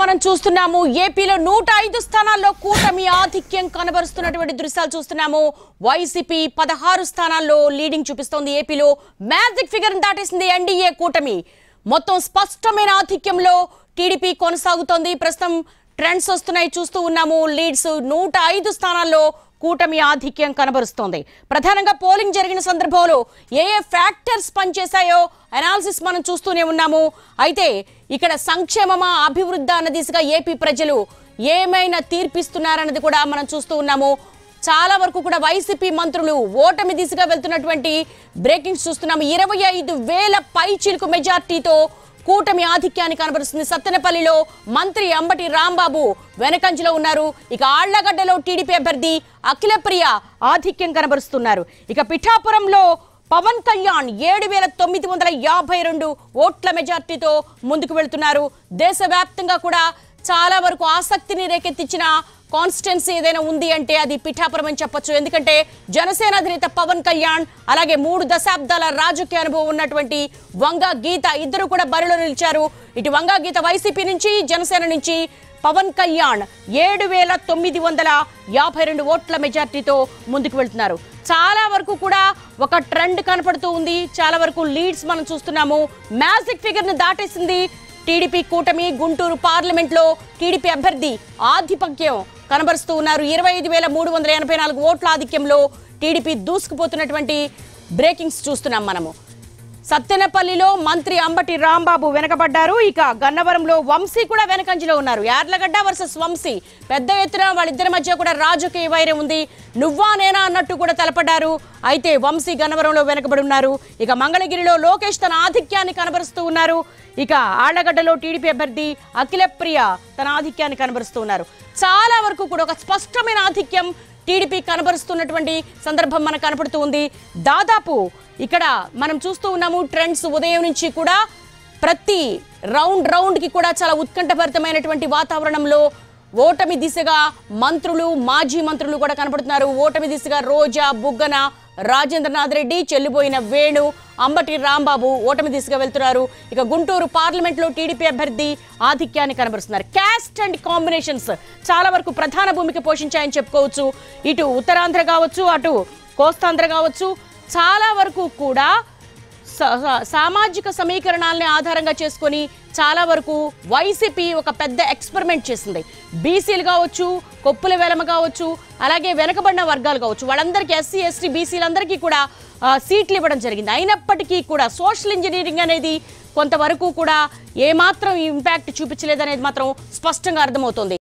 మనం చూస్తున్నాము ఏపీలో నూట ఐదు స్థానాల్లో కూటమి ఆధిక్యం కనబరుస్తున్నటువంటి దృశ్యాలు చూస్తున్నాము వైసీపీ పదహారు స్థానాల్లో లీడింగ్ చూపిస్తోంది ఏపీలో మ్యాజిక్ ఫిగర్ దాటేసింది ఎన్డీఏ కూటమి మొత్తం స్పష్టమైన ఆధిక్యంలో టీడీపీ కొనసాగుతోంది ప్రస్తుతం ట్రెండ్స్ వస్తున్నాయి చూస్తూ ఉన్నాము లీడ్స్ నూట ఐదు స్థానాల్లో కూటమి ఆధిక్యం కనబరుస్తోంది ప్రధానంగా పోలింగ్ జరిగిన సందర్భంలో ఏ ఏ ఫ్యాక్టర్స్ పనిచేశాయో అనాలిసిస్ మనం చూస్తూనే ఉన్నాము అయితే ఇక్కడ సంక్షేమమా అభివృద్ధి అన్న దిశగా ఏపీ ప్రజలు ఏమైనా తీర్పిస్తున్నారన్నది కూడా మనం చూస్తూ ఉన్నాము చాలా వరకు కూడా వైసీపీ మంత్రులు ఓటమి దిశగా వెళ్తున్నటువంటి బ్రేకింగ్స్ చూస్తున్నాము ఇరవై ఐదు వేల పై చిలుకు మెజార్టీతో కూటమి ఆధిక్యాన్ని కనబరుస్తుంది సత్తెనపల్లిలో మంత్రి అంబటి రాంబాబు వెనకంజలో ఉన్నారు ఇక ఆళ్లగడ్డలో టీడీపీ అభ్యర్థి అఖిలప్రియ ఆధిక్యం కనబరుస్తున్నారు ఇక పిఠాపురంలో పవన్ కళ్యాణ్ ఏడు వేల తొమ్మిది వందల యాభై రెండు ఓట్ల మెజార్టీతో ముందుకు వెళ్తున్నారు దేశవ్యాప్తంగా కూడా చాలా వరకు ఆసక్తిని రేకెత్తించిన కాన్స్టిట్యున్సీ ఏదైనా ఉంది అంటే అది పిఠాపురం అని చెప్పొచ్చు ఎందుకంటే జనసేన అధినేత పవన్ కళ్యాణ్ అలాగే మూడు దశాబ్దాల రాజకీయ అనుభవం ఉన్నటువంటి వంగ గీత ఇద్దరు కూడా బరిలో నిలిచారు ఇటు వంగ గీత వైసీపీ నుంచి జనసేన నుంచి పవన్ కళ్యాణ్ ఏడు వేల తొమ్మిది వందల యాభై రెండు ఓట్ల మెజార్టీతో ముందుకు వెళ్తున్నారు చాలా వరకు కూడా ఒక ట్రెండ్ కనపడుతూ ఉంది చాలా వరకు లీడ్స్ మనం చూస్తున్నాము మ్యాజిక్ ఫిగర్ ని దాటేసింది టీడీపీ కూటమి గుంటూరు పార్లమెంట్ లో టీడీపీ అభ్యర్థి ఆధిపత్యం కనబరుస్తూ ఉన్నారు ఇరవై ఐదు వేల మూడు వందల ఎనభై నాలుగు ఓట్ల ఆధిక్యంలో టీడీపీ దూసుకుపోతున్నటువంటి బ్రేకింగ్స్ చూస్తున్నాం మనము సత్తెనపల్లిలో మంత్రి అంబటి రాంబాబు వెనకబడ్డారు ఇక గన్నవరంలో వంశీ కూడా వెనకంజలో ఉన్నారు యార్లగడ్డ వర్సెస్ వంశీ పెద్ద ఎత్తున వాళ్ళిద్దరి మధ్య కూడా రాజకీయ వైరం ఉంది నువ్వా నేనా అన్నట్టు కూడా తలపడ్డారు అయితే వంశీ గన్నవరంలో వెనకబడి ఉన్నారు ఇక మంగళగిరిలో లోకేష్ తన ఆధిక్యాన్ని కనబరుస్తూ ఉన్నారు ఇక ఆళ్లగడ్డలో టీడీపీ అభ్యర్థి అఖిలప్రియ తన ఆధిక్యాన్ని కనబరుస్తూ ఉన్నారు చాలా వరకు కూడా ఒక స్పష్టమైన ఆధిక్యం టీడీపీ కనబరుస్తున్నటువంటి సందర్భం మనకు కనపడుతూ ఉంది దాదాపు ఇక్కడ మనం చూస్తూ ఉన్నాము ట్రెండ్స్ ఉదయం నుంచి కూడా ప్రతి రౌండ్ రౌండ్ కి కూడా చాలా ఉత్కంఠభరితమైనటువంటి వాతావరణంలో ఓటమి దిశగా మంత్రులు మాజీ మంత్రులు కూడా కనపడుతున్నారు ఓటమి దిశగా రోజా బుగ్గన రాజేంద్రనాథ్ రెడ్డి చెల్లిపోయిన వేణు అంబటి రాంబాబు ఓటమి దిశగా వెళ్తున్నారు ఇక గుంటూరు పార్లమెంట్ లో టీడీపీ అభ్యర్థి ఆధిక్యాన్ని కనబరుస్తున్నారు క్యాస్ట్ అండ్ కాంబినేషన్స్ చాలా వరకు ప్రధాన భూమిక పోషించాయని చెప్పుకోవచ్చు ఇటు ఉత్తరాంధ్ర కావచ్చు అటు కోస్తాంధ్ర కావచ్చు చాలా వరకు కూడా స- స- సామాజిక సమీకరణాలని ఆధారంగా చేసుకొని చాలా వరకు వైసీపీ ఒక పెద్ద ఎక్స్పెరిమెంట్ చేసింది బీసీలు కావచ్చు కొప్పుల వెలమ కావచ్చు అలాగే వెనకబడిన వర్గాలు కావచ్చు వాళ్ళందరికీ ఎస్సీ ఎస్టీ బీసీలందరికీ కూడా ఆ, సీట్లు ఇవ్వడం జరిగింది అయినప్పటికీ కూడా సోషల్ ఇంజనీరింగ్ అనేది కొంతవరకు కూడా ఏమాత్రం ఇంపాక్ట్ చూపించలేదనేది మాత్రం స్పష్టంగా అర్థమవుతోంది